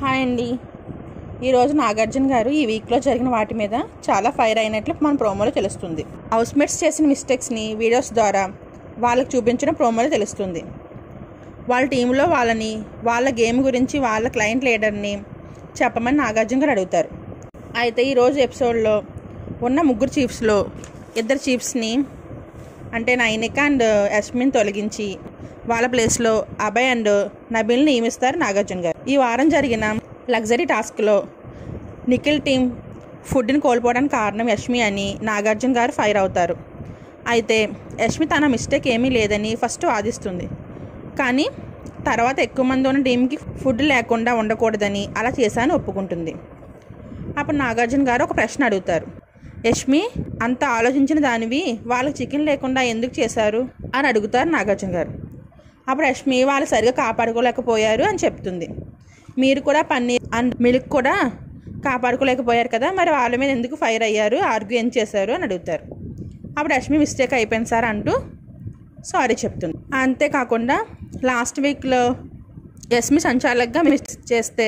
hi అండి ఈరోజు నాగార్జున గారు ఈ వీక్లో జరిగిన వాటి మీద చాలా ఫైర్ అయినట్లు మన ప్రోమోలో తెలుస్తుంది హౌస్మేట్స్ చేసిన మిస్టేక్స్ని వీడియోస్ ద్వారా వాళ్ళకి చూపించిన ప్రోమోలో తెలుస్తుంది వాళ్ళ టీంలో వాళ్ళని వాళ్ళ గేమ్ గురించి వాళ్ళ క్లయింట్ లీడర్ని చెప్పమని నాగార్జున గారు అడుగుతారు అయితే ఈరోజు ఎపిసోడ్లో ఉన్న ముగ్గురు చీఫ్స్లో ఇద్దరు చీఫ్స్ని అంటే నైనిక అండ్ యస్మిన్ తొలగించి వాళ్ళ ప్లేస్లో అభయ్ అండ్ నబిల్ని నియమిస్తారు నాగార్జున గారు ఈ వారం జరిగిన లగ్జరీ టాస్క్లో నిఖిల్ టీం ఫుడ్ని కోల్పోవడానికి కారణం యష్మి అని నాగార్జున గారు ఫైర్ అవుతారు అయితే యష్మి తన మిస్టేక్ ఏమీ లేదని ఫస్ట్ వాదిస్తుంది కానీ తర్వాత ఎక్కువ మంది ఉన్న టీంకి ఫుడ్ లేకుండా ఉండకూడదని అలా చేశాను ఒప్పుకుంటుంది అప్పుడు నాగార్జున గారు ఒక ప్రశ్న అడుగుతారు యష్మి అంత ఆలోచించిన దానివి వాళ్ళకి చికెన్ లేకుండా ఎందుకు చేశారు అని అడుగుతారు నాగార్జున గారు అప్పుడు యష్మి వాళ్ళు సరిగా కాపాడుకోలేకపోయారు అని చెప్తుంది మీరు కూడా పన్నీర్ అండ్ మిల్క్ కూడా కాపాడుకోలేకపోయారు కదా మరి వాళ్ళ మీద ఎందుకు ఫైర్ అయ్యారు ఆర్గ్యూ ఏం చేశారు అని అడుగుతారు అప్పుడు యష్మి మిస్టేక్ అయిపోయింది సార్ అంటూ సారీ చెప్తుంది అంతేకాకుండా లాస్ట్ వీక్లో యస్మి సంచాలకుగా మిస్ చేస్తే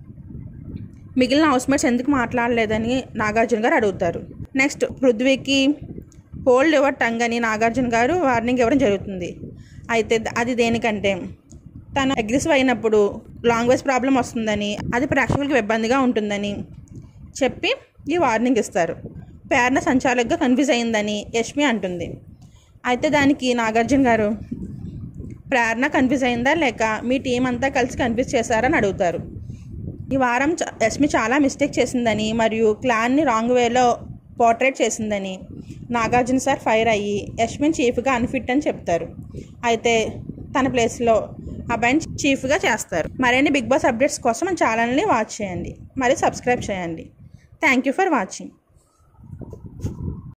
మిగిలిన హౌస్మేట్స్ ఎందుకు మాట్లాడలేదని నాగార్జున గారు అడుగుతారు నెక్స్ట్ పృథ్వీకి హోల్డ్ యువర్ టంగ్ అని నాగార్జున గారు వార్నింగ్ ఇవ్వడం జరుగుతుంది అయితే ద- అది దేనికంటే తను అగ్రెసివ్ అయినప్పుడు లాంగ్వేజ్ ప్రాబ్లం వస్తుందని అది ప్రేక్షకులకు ఇబ్బందిగా ఉంటుందని చెప్పి ఈ వార్నింగ్ ఇస్తారు ప్రేరణ సంచాలకుగా కన్ఫ్యూజ్ అయిందని యష్మి అంటుంది అయితే దానికి నాగార్జున గారు ప్రేరణ కన్ఫ్యూజ్ అయిందా లేక మీ టీం అంతా కలిసి కన్ఫ్యూజ్ చేశారని అడుగుతారు ఈ వారం చ- యష్మి చాలా మిస్టేక్ చేసిందని మరియు క్లాన్ని రాంగ్ వేలో పోర్ట్రేట్ చేసిందని నాగార్జున సార్ ఫైర్ అయ్యి యష్మిన్ చీఫ్గా అన్ఫిట్ అని చెప్తారు అయితే తన ప్లేస్లో అబ్బాయిని చీఫ్గా చేస్తారు మరిన్ని బిగ్ బాస్ అప్డేట్స్ కోసం మన ఛానల్ని వాచ్ చేయండి మరి సబ్స్క్రైబ్ చేయండి థ్యాంక్ యూ ఫర్ వాచింగ్